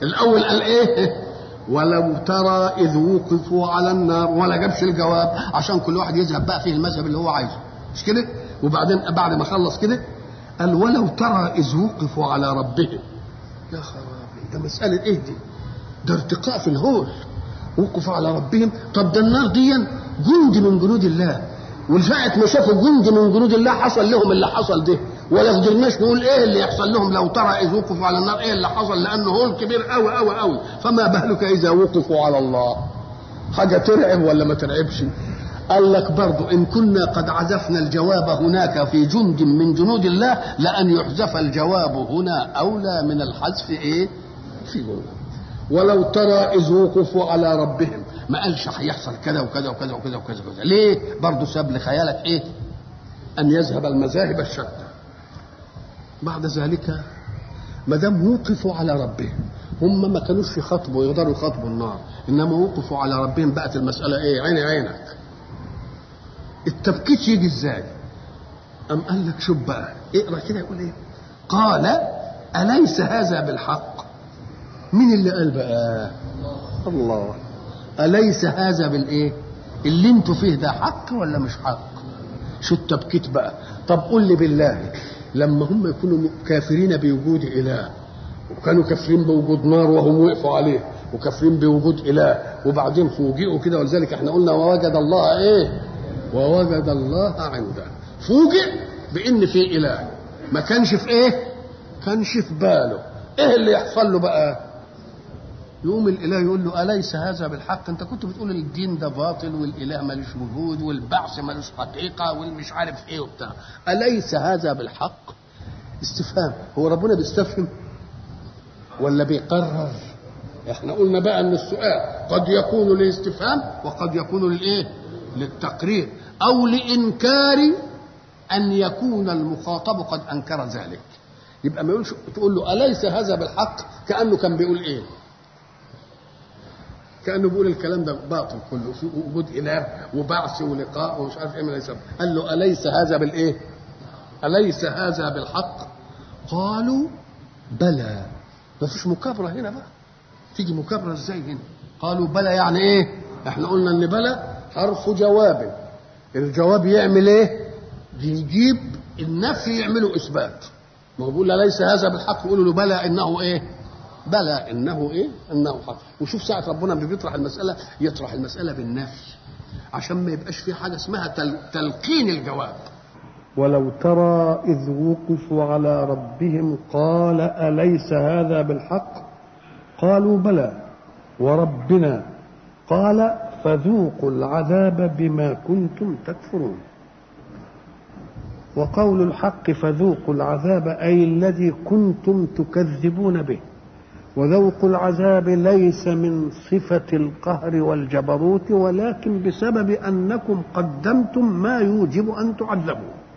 الاول قال ايه ولو ترى اذ وقفوا على النار ولا جابش الجواب عشان كل واحد يذهب بقى فيه المذهب اللي هو عايزه مش كده وبعدين بعد ما خلص كده قال ولو ترى اذ وقفوا على ربهم يا خرابي ده مساله ايه دي ده ارتقاء في الهول وقفوا على ربهم طب ده النار دي جند من جنود الله والساعة ما شافوا جند من جنود الله حصل لهم اللي حصل ده ولا قدرناش نقول ايه اللي يحصل لهم لو ترى اذ وقفوا على النار ايه اللي حصل لانه هول كبير قوي قوي قوي فما بالك اذا وقفوا على الله حاجه ترعب ولا ما ترعبش قال لك برضو ان كنا قد عزفنا الجواب هناك في جند من جنود الله لان يحذف الجواب هنا اولى من الحذف ايه في جنود ولو ترى اذ وقفوا على ربهم ما قالش هيحصل كذا وكذا وكذا وكذا وكذا وكذا ليه برضه ساب لخيالك ايه ان يذهب المذاهب الشتى بعد ذلك ما دام وقفوا على ربهم هم ما كانوش يخاطبوا يقدروا يخاطبوا النار انما وقفوا على ربهم بقت المساله ايه عيني عينك التبكيت يجي ازاي ام قال لك شوف بقى اقرا كده يقول ايه قال اليس هذا بالحق مين اللي قال بقى الله أليس هذا بالإيه؟ اللي انتوا فيه ده حق ولا مش حق؟ شو التبكيت بقى؟ طب قول لي بالله لما هم يكونوا كافرين بوجود إله وكانوا كافرين بوجود نار وهم وقفوا عليه وكافرين بوجود إله وبعدين فوجئوا كده ولذلك احنا قلنا ووجد الله إيه؟ ووجد الله عنده فوجئ بإن في إله ما كانش في إيه؟ كانش في باله إيه اللي يحصل له بقى؟ يقوم الاله يقول له اليس هذا بالحق انت كنت بتقول الدين ده باطل والاله ملوش وجود والبعث ملوش حقيقه والمش عارف ايه وبتاع اليس هذا بالحق استفهام هو ربنا بيستفهم ولا بيقرر احنا قلنا بقى ان السؤال قد يكون للاستفهام وقد يكون للايه للتقرير او لانكار ان يكون المخاطب قد انكر ذلك يبقى ما يقولش تقول له اليس هذا بالحق كانه كان بيقول ايه كانه بيقول الكلام ده باطل كله في وجود اله وبعث ولقاء ومش عارف ايه من الاسباب قال له اليس هذا بالايه؟ اليس هذا بالحق؟ قالوا بلى ما فيش مكابره هنا بقى تيجي مكابره ازاي هنا؟ قالوا بلى يعني ايه؟ احنا قلنا ان بلى حرف جواب الجواب يعمل ايه؟ يجيب النفي يعمله اثبات ما هو بيقول اليس هذا بالحق يقولوا له بلى انه ايه؟ بلى انه ايه انه حق وشوف ساعه ربنا بيطرح المساله يطرح المساله بالنفي عشان ما يبقاش في حاجه اسمها تل تلقين الجواب ولو ترى إذ وقفوا على ربهم قال أليس هذا بالحق قالوا بلى وربنا قال فذوقوا العذاب بما كنتم تكفرون وقول الحق فذوقوا العذاب أي الذي كنتم تكذبون به وذوق العذاب ليس من صفة القهر والجبروت ولكن بسبب أنكم قدمتم ما يوجب أن تعذبوا